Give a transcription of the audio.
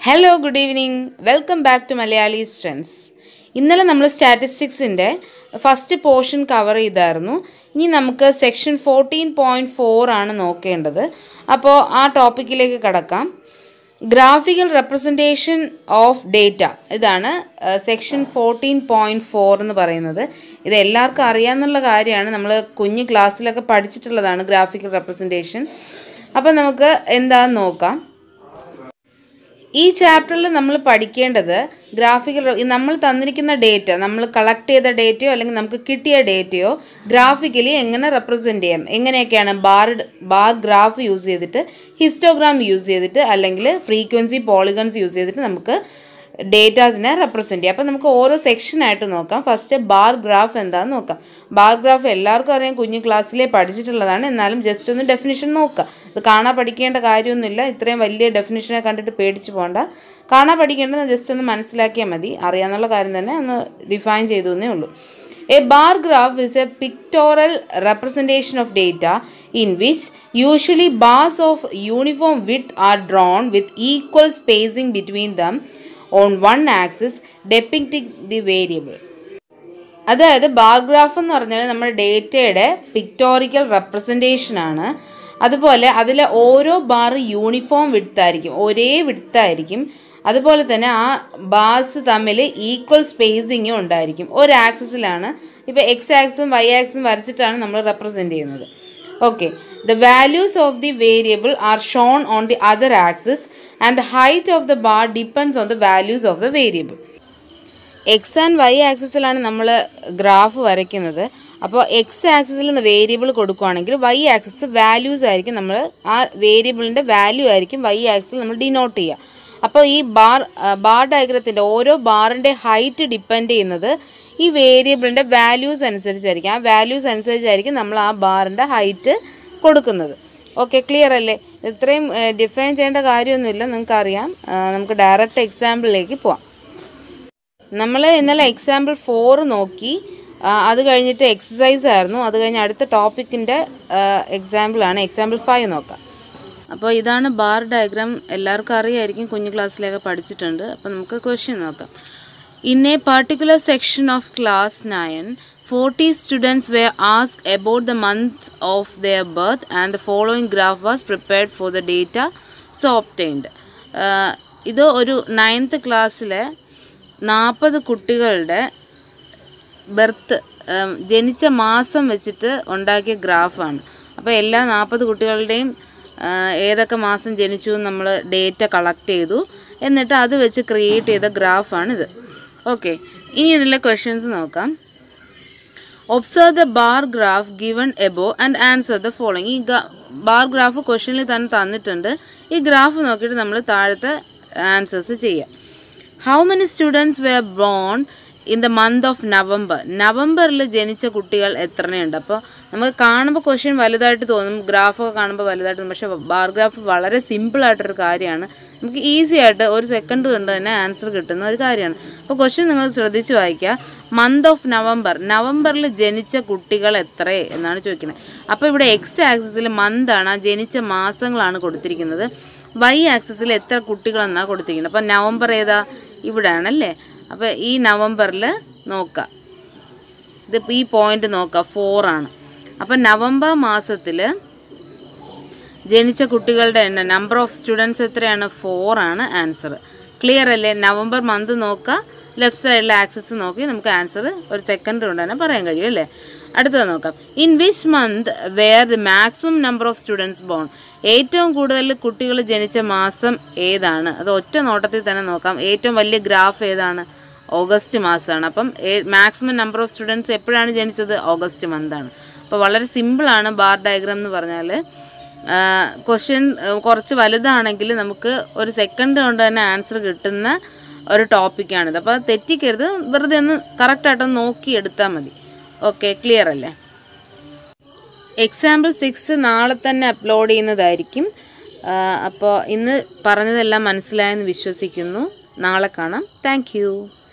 Hello good evening welcome back to Malayali strengths ഇന്നലെ നമ്മൾ സ്റ്റാറ്റിസ്റ്റിക്സിൻ്റെ first portion cover ചെയ്തായിരുന്നു ഇനി നമുക്ക് സെക്ഷൻ ഫോർട്ടീൻ പോയിൻറ്റ് ഫോർ ആണ് നോക്കേണ്ടത് അപ്പോൾ ആ ടോപ്പിക്കിലേക്ക് കടക്കാം ഗ്രാഫിക്കൽ റെപ്രസെൻറ്റേഷൻ ഓഫ് ഡേറ്റ ഇതാണ് സെക്ഷൻ ഫോർട്ടീൻ പോയിൻറ്റ് ഫോർ എന്ന് പറയുന്നത് ഇത് എല്ലാവർക്കും അറിയാമെന്നുള്ള കാര്യമാണ് നമ്മൾ കുഞ്ഞ് ക്ലാസ്സിലൊക്കെ പഠിച്ചിട്ടുള്ളതാണ് ഗ്രാഫിക്കൽ റെപ്രസെൻറ്റേഷൻ അപ്പോൾ നമുക്ക് എന്താണെന്ന് നോക്കാം ഈ ചാപ്റ്ററിൽ നമ്മൾ പഠിക്കേണ്ടത് ഗ്രാഫിക്കൽ നമ്മൾ തന്നിരിക്കുന്ന ഡേറ്റ നമ്മൾ കളക്ട് ചെയ്ത ഡേറ്റയോ അല്ലെങ്കിൽ നമുക്ക് കിട്ടിയ ഡേറ്റയോ ഗ്രാഫിക്കലി എങ്ങനെ റെപ്രസെൻറ്റ് ചെയ്യാം എങ്ങനെയൊക്കെയാണ് ബാർ ബാർ ഗ്രാഫ് യൂസ് ചെയ്തിട്ട് ഹിസ്റ്റോഗ്രാം യൂസ് ചെയ്തിട്ട് അല്ലെങ്കിൽ ഫ്രീക്വൻസി പോളിഗൺസ് യൂസ് ചെയ്തിട്ട് നമുക്ക് ഡേറ്റാസിനെ റെപ്രസെൻറ്റ് ചെയ്യാം അപ്പോൾ നമുക്ക് ഓരോ സെക്ഷനായിട്ട് നോക്കാം ഫസ്റ്റ് ബാർ ഗ്രാഫ് എന്താണെന്ന് നോക്കാം ബാർ ഗ്രാഫ് എല്ലാവർക്കും അറിയാം കുഞ്ഞു ക്ലാസ്സിലേ പഠിച്ചിട്ടുള്ളതാണ് എന്നാലും ജസ്റ്റ് ഒന്ന് ഡെഫിനിഷൻ നോക്കാം ഇത് കാണാൻ പഠിക്കേണ്ട കാര്യമൊന്നുമില്ല ഇത്രയും വലിയ ഡെഫിനിഷനെ കണ്ടിട്ട് പേടിച്ച് പോകണ്ട കാണാൻ പഠിക്കേണ്ടത് ജസ്റ്റ് ഒന്ന് മനസ്സിലാക്കിയാൽ മതി അറിയാമെന്നുള്ള കാര്യം തന്നെ ഒന്ന് ഡിഫൈൻ ചെയ്തു എന്നേ ഉള്ളൂ A bar graph is a pictorial representation of data in which usually bars of uniform width are drawn with equal spacing between them on one axis depicting the variable. അതായത് ബാർ ഗ്രാഫ് എന്ന് പറഞ്ഞാൽ നമ്മുടെ ഡേറ്റയുടെ പിക്ടോറിക്കൽ representation ആണ് അതുപോലെ അതിലെ ഓരോ bar uniform വിടുത്തായിരിക്കും ഒരേ വിടുത്തായിരിക്കും അതുപോലെ തന്നെ ആ ബാർസ് തമ്മിൽ ഈക്വൽ സ്പേസിങ്ങും ഉണ്ടായിരിക്കും ഒരു ആക്സിസിലാണ് ഇപ്പോൾ എക്സ് ആക്സും വൈ ആക്സും വരച്ചിട്ടാണ് നമ്മൾ റെപ്രസെൻറ്റ് ചെയ്യുന്നത് okay the values of the variable are shown on the other axis and the height of the bar depends on the values of the variable X and Y ആക്സിസിലാണ് നമ്മൾ graph വരയ്ക്കുന്നത് അപ്പോൾ X ആക്സിസിൽ നിന്ന് variable കൊടുക്കുകയാണെങ്കിൽ Y axis values ആയിരിക്കും നമ്മൾ ആ വേരിയബിളിൻ്റെ വാല്യൂ ആയിരിക്കും വൈ ആക്സിൽ നമ്മൾ ഡിനോട്ട് ചെയ്യുക അപ്പോൾ ഈ ബാർ ബാർ ഡയഗ്രത്തിൻ്റെ ഓരോ ബാറിൻ്റെ ഹൈറ്റ് ഡിപ്പെൻഡ് ചെയ്യുന്നത് ഈ വേരിയബിളിൻ്റെ വാല്യൂസ് അനുസരിച്ചായിരിക്കും ആ വാല്യൂസ് അനുസരിച്ചായിരിക്കും നമ്മൾ ആ ബാറിൻ്റെ ഹൈറ്റ് കൊടുക്കുന്നത് ഓക്കെ ക്ലിയർ അല്ലേ ഇത്രയും ഡിഫൈൻ ചെയ്യേണ്ട കാര്യമൊന്നുമില്ല നിങ്ങൾക്കറിയാം നമുക്ക് ഡയറക്റ്റ് എക്സാമ്പിളിലേക്ക് പോവാം നമ്മൾ ഇന്നലെ എക്സാമ്പിൾ ഫോർ നോക്കി അത് കഴിഞ്ഞിട്ട് എക്സസൈസ് ആയിരുന്നു അത് കഴിഞ്ഞ് അടുത്ത ടോപ്പിക്കിൻ്റെ എക്സാമ്പിളാണ് എക്സാമ്പിൾ ഫൈവ് നോക്കാം അപ്പോൾ ഇതാണ് ബാർ ഡയഗ്രാം എല്ലാവർക്കും അറിയായിരിക്കും കുഞ്ഞു ക്ലാസ്സിലൊക്കെ പഠിച്ചിട്ടുണ്ട് അപ്പോൾ നമുക്ക് ക്വസ്റ്റ്യൻ നോക്കാം in a particular section of class nine forty students were asked about the month of their birth and the following graph was prepared for the data so obtained ഇത് ഒരു നയൻത്ത് ക്ലാസ്സിലെ നാൽപ്പത് കുട്ടികളുടെ ബർത്ത് ജനിച്ച മാസം വെച്ചിട്ട് ഉണ്ടാക്കിയ ഗ്രാഫാണ് അപ്പോൾ എല്ലാ നാൽപ്പത് കുട്ടികളുടെയും ഏതൊക്കെ മാസം ജനിച്ചു എന്ന് നമ്മൾ ഡേറ്റ കളക്ട് ചെയ്തു എന്നിട്ട് അത് വെച്ച് ക്രിയേറ്റ് ചെയ്ത ഗ്രാഫാണിത് ഓക്കെ ഇനി ഇതിലെ ക്വസ്റ്റ്യൻസ് നോക്കാം observe the bar graph given above and answer the following ഈ ബാർ ഗ്രാഫ് ക്വസ്റ്റ്യനിൽ തന്നെ തന്നിട്ടുണ്ട് ഈ ഗ്രാഫ് നോക്കിയിട്ട് നമ്മൾ താഴത്തെ ആൻസേഴ്സ് ചെയ്യാം how many students were born in the month of November നവംബറിൽ ജനിച്ച കുട്ടികൾ എത്രയുണ്ട് അപ്പോൾ നമുക്ക് കാണുമ്പോൾ ക്വസ്റ്റ്യൻ വലുതായിട്ട് തോന്നും ഗ്രാഫൊക്കെ കാണുമ്പോൾ വലുതായിട്ട് തോന്നും പക്ഷേ ബാർ ഗ്രാഫ് വളരെ സിമ്പിളായിട്ടൊരു കാര്യമാണ് നമുക്ക് ഈസി ആയിട്ട് ഒരു സെക്കൻഡ് കൊണ്ട് തന്നെ ആൻസർ കിട്ടുന്ന ഒരു കാര്യമാണ് അപ്പോൾ ക്വസ്റ്റ്യൻ നിങ്ങൾ ശ്രദ്ധിച്ച് വായിക്കുക മന്ത് ഓഫ് നവംബർ നവംബറിൽ ജനിച്ച കുട്ടികൾ എത്ര എന്നാണ് ചോദിക്കുന്നത് അപ്പോൾ ഇവിടെ എക്സ് ആക്സിസിൽ മന്താണ് ആ ജനിച്ച മാസങ്ങളാണ് കൊടുത്തിരിക്കുന്നത് വൈ ആക്സിസിൽ എത്ര കുട്ടികളെന്നാണ് കൊടുത്തിരിക്കുന്നത് അപ്പോൾ നവംബർ ഏതാ ഇവിടെയാണല്ലേ അപ്പോൾ ഈ നവംബറിൽ നോക്കാം ഇതിപ്പോൾ ഈ പോയിന്റ് നോക്കാം ഫോറാണ് അപ്പം നവംബർ മാസത്തിൽ ജനിച്ച കുട്ടികളുടെ എണ്ണം നമ്പർ ഓഫ് സ്റ്റുഡൻസ് എത്രയാണ് ഫോറാണ് ആൻസർ ക്ലിയർ അല്ലേ നവംബർ മന്ത് നോക്കുക ലെഫ്റ്റ് സൈഡിലെ ആക്സസ് നോക്കി നമുക്ക് ആൻസർ ഒരു സെക്കൻഡ് കൊണ്ട് തന്നെ പറയാൻ കഴിയും അല്ലേ അടുത്തത് നോക്കാം in which month were the maximum number of students born ഏറ്റവും കൂടുതൽ കുട്ടികൾ ജനിച്ച മാസം ഏതാണ് അത് ഒറ്റ നോട്ടത്തിൽ തന്നെ നോക്കാം ഏറ്റവും വലിയ ഗ്രാഫ് ഏതാണ് ഓഗസ്റ്റ് മാസമാണ് അപ്പം മാക്സിമം നമ്പർ ഓഫ് സ്റ്റുഡൻസ് എപ്പോഴാണ് ജനിച്ചത് ഓഗസ്റ്റ് മന്താണ് അപ്പോൾ വളരെ സിമ്പിളാണ് ബാർ ഡയഗ്രാം എന്ന് പറഞ്ഞാൽ ക്വസ്റ്റ്യൻ കുറച്ച് വലുതാണെങ്കിൽ നമുക്ക് ഒരു സെക്കൻഡ് കൊണ്ട് തന്നെ ആൻസർ കിട്ടുന്ന ഒരു ടോപ്പിക്കാണിത് അപ്പോൾ തെറ്റിക്കരുത് വെറുതെ ഒന്ന് കറക്റ്റായിട്ടൊന്ന് നോക്കി എടുത്താൽ മതി ഓക്കെ ക്ലിയർ അല്ലേ എക്സാമ്പിൾ സിക്സ് നാളെ തന്നെ അപ്ലോഡ് ചെയ്യുന്നതായിരിക്കും അപ്പോൾ ഇന്ന് പറഞ്ഞതെല്ലാം മനസ്സിലായെന്ന് വിശ്വസിക്കുന്നു നാളെ കാണാം താങ്ക്